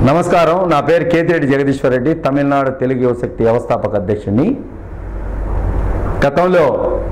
నమస్కారం నా పేరు కేతిరెడ్డి జగదీశ్వర్ రెడ్డి తమిళనాడు తెలుగు యువశక్తి వ్యవస్థాపక అధ్యక్షుడిని గతంలో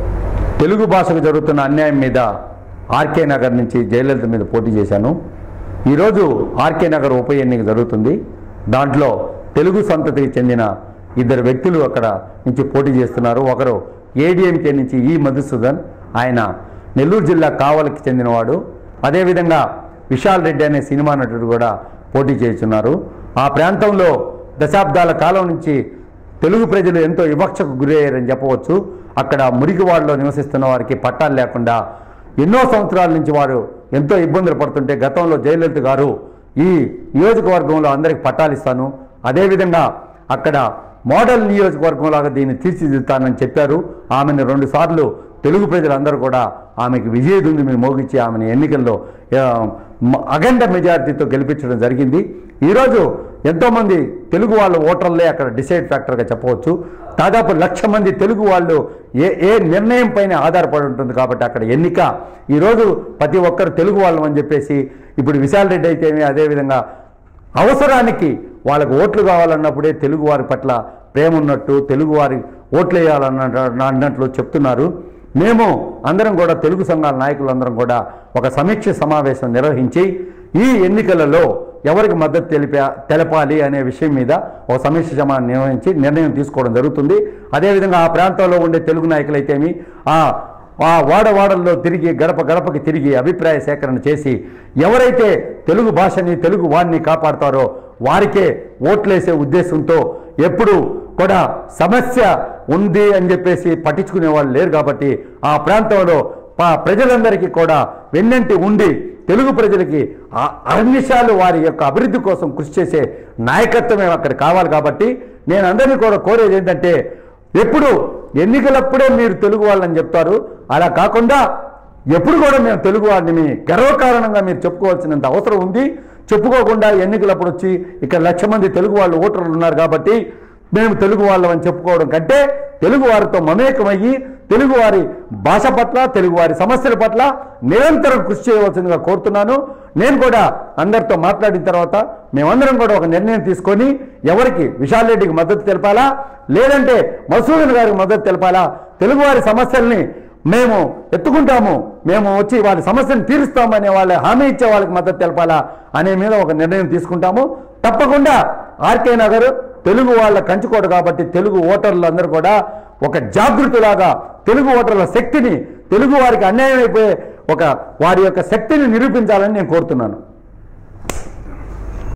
తెలుగు భాషకు జరుగుతున్న అన్యాయం మీద ఆర్కే నగర్ నుంచి జయలలిత మీద పోటీ చేశాను ఈరోజు ఆర్కే నగర్ ఉప ఎన్నిక జరుగుతుంది దాంట్లో తెలుగు సంతతికి చెందిన ఇద్దరు వ్యక్తులు అక్కడ నుంచి పోటీ చేస్తున్నారు ఒకరు ఏడీఎంకే నుంచి ఈ మధుసూదన్ ఆయన నెల్లూరు జిల్లా కావలికి చెందినవాడు అదేవిధంగా విశాల్ రెడ్డి అనే సినిమా నటుడు కూడా పోటీ చేస్తున్నారు ఆ ప్రాంతంలో దశాబ్దాల కాలం నుంచి తెలుగు ప్రజలు ఎంతో వివక్షకు గురయ్యారని చెప్పవచ్చు అక్కడ మురికివాడలో నివసిస్తున్న వారికి పట్టాలు లేకుండా ఎన్నో సంవత్సరాల నుంచి వారు ఎంతో ఇబ్బందులు పడుతుంటే గతంలో జయలలిత గారు ఈ నియోజకవర్గంలో అందరికి పట్టాలు ఇస్తాను అదేవిధంగా అక్కడ మోడల్ నియోజకవర్గం లాగా దీన్ని తీర్చిదిద్దుతానని చెప్పారు ఆమెను రెండు సార్లు తెలుగు ప్రజలందరూ కూడా ఆమెకి విజయదుంది మీద మోగించి ఆమెను ఎన్నికల్లో ఆ, మ- అఖండ మెజారిటీతో గెలిపించడం జరిగింది ఈరోజు ఎంతోమంది తెలుగు వాళ్ళ ఓటర్లే అక్కడ డిసైడ్ ఫ్యాక్టర్గా చెప్పవచ్చు దాదాపు లక్ష మంది తెలుగు వాళ్ళు ఏ ఏ నిర్ణయం పైన ఆధారపడి ఉంటుంది కాబట్టి అక్కడ ఎన్నిక ఈరోజు ప్రతి ఒక్కరు తెలుగు వాళ్ళం అని చెప్పేసి ఇప్పుడు విశాల్ రెడ్డి అయితేనే అదేవిధంగా అవసరానికి వాళ్ళకు ఓట్లు కావాలన్నప్పుడే తెలుగు వారి పట్ల ప్రేమ ఉన్నట్టు తెలుగు వారి ఓట్లు వేయాలన్న అన్నట్లు చెప్తున్నారు మేము అందరం కూడా తెలుగు సంఘాల నాయకులందరం కూడా ఒక సమీక్ష సమావేశం నిర్వహించి ఈ ఎన్నికలలో ఎవరికి మద్దతు తెలిపా తెలపాలి అనే విషయం మీద ఒక సమీక్ష సమావేశం నిర్వహించి నిర్ణయం తీసుకోవడం జరుగుతుంది అదేవిధంగా ఆ ప్రాంతంలో ఉండే తెలుగు నాయకులైతేమి ఆ ఆ వాడవాడల్లో తిరిగి గడప గడపకి తిరిగి అభిప్రాయ సేకరణ చేసి ఎవరైతే తెలుగు భాషని తెలుగు వాడిని కాపాడతారో వారికే ఓట్లేసే ఉద్దేశంతో ఎప్పుడు కూడా సమస్య ఉంది అని చెప్పేసి పట్టించుకునే వాళ్ళు లేరు కాబట్టి ఆ ప్రాంతంలో ప- ప్రజలందరికీ కూడా వెన్నంటి ఉండి తెలుగు ప్రజలకి ఆ అన్నిషాలు వారి యొక్క అభివృద్ధి కోసం కృషి చేసే నాయకత్వమే అక్కడ కావాలి కాబట్టి నేను అందరినీ కూడా కోరేది ఏంటంటే ఎప్పుడు ఎన్నికలప్పుడే మీరు తెలుగు వాళ్ళని చెప్తారు అలా కాకుండా ఎప్పుడు కూడా మేము తెలుగు వాడిని గర్వకారణంగా మీరు చెప్పుకోవాల్సినంత అవసరం ఉంది చెప్పుకోకుండా ఎన్నికలప్పుడు వచ్చి ఇక్కడ లక్ష మంది తెలుగు వాళ్ళు ఓటర్లు ఉన్నారు కాబట్టి మేము తెలుగు వాళ్ళం అని చెప్పుకోవడం కంటే తెలుగు వారితో మమేకమయ్యి తెలుగు వారి భాష పట్ల తెలుగు వారి సమస్యల పట్ల నిరంతరం కృషి చేయవలసిందిగా కోరుతున్నాను నేను కూడా అందరితో మాట్లాడిన తర్వాత మేమందరం కూడా ఒక నిర్ణయం తీసుకొని ఎవరికి విశాల్ రెడ్డికి మద్దతు తెలపాలా లేదంటే మసూదన్ గారికి మద్దతు తెలపాలా తెలుగువారి సమస్యల్ని మేము ఎత్తుకుంటాము మేము వచ్చి వారి సమస్యను తీరుస్తామనే వాళ్ళ హామీ ఇచ్చే వాళ్ళకి మద్దతు తెలపాలా అనే మీద ఒక నిర్ణయం తీసుకుంటాము తప్పకుండా ఆర్కే నగర్ తెలుగు వాళ్ళ కంచుకోట కాబట్టి తెలుగు ఓటర్లు అందరూ కూడా ఒక జాగృతిలాగా తెలుగు ఓటర్ల శక్తిని తెలుగు వారికి అన్యాయం అయిపోయే ఒక వారి యొక్క శక్తిని నిరూపించాలని నేను కోరుతున్నాను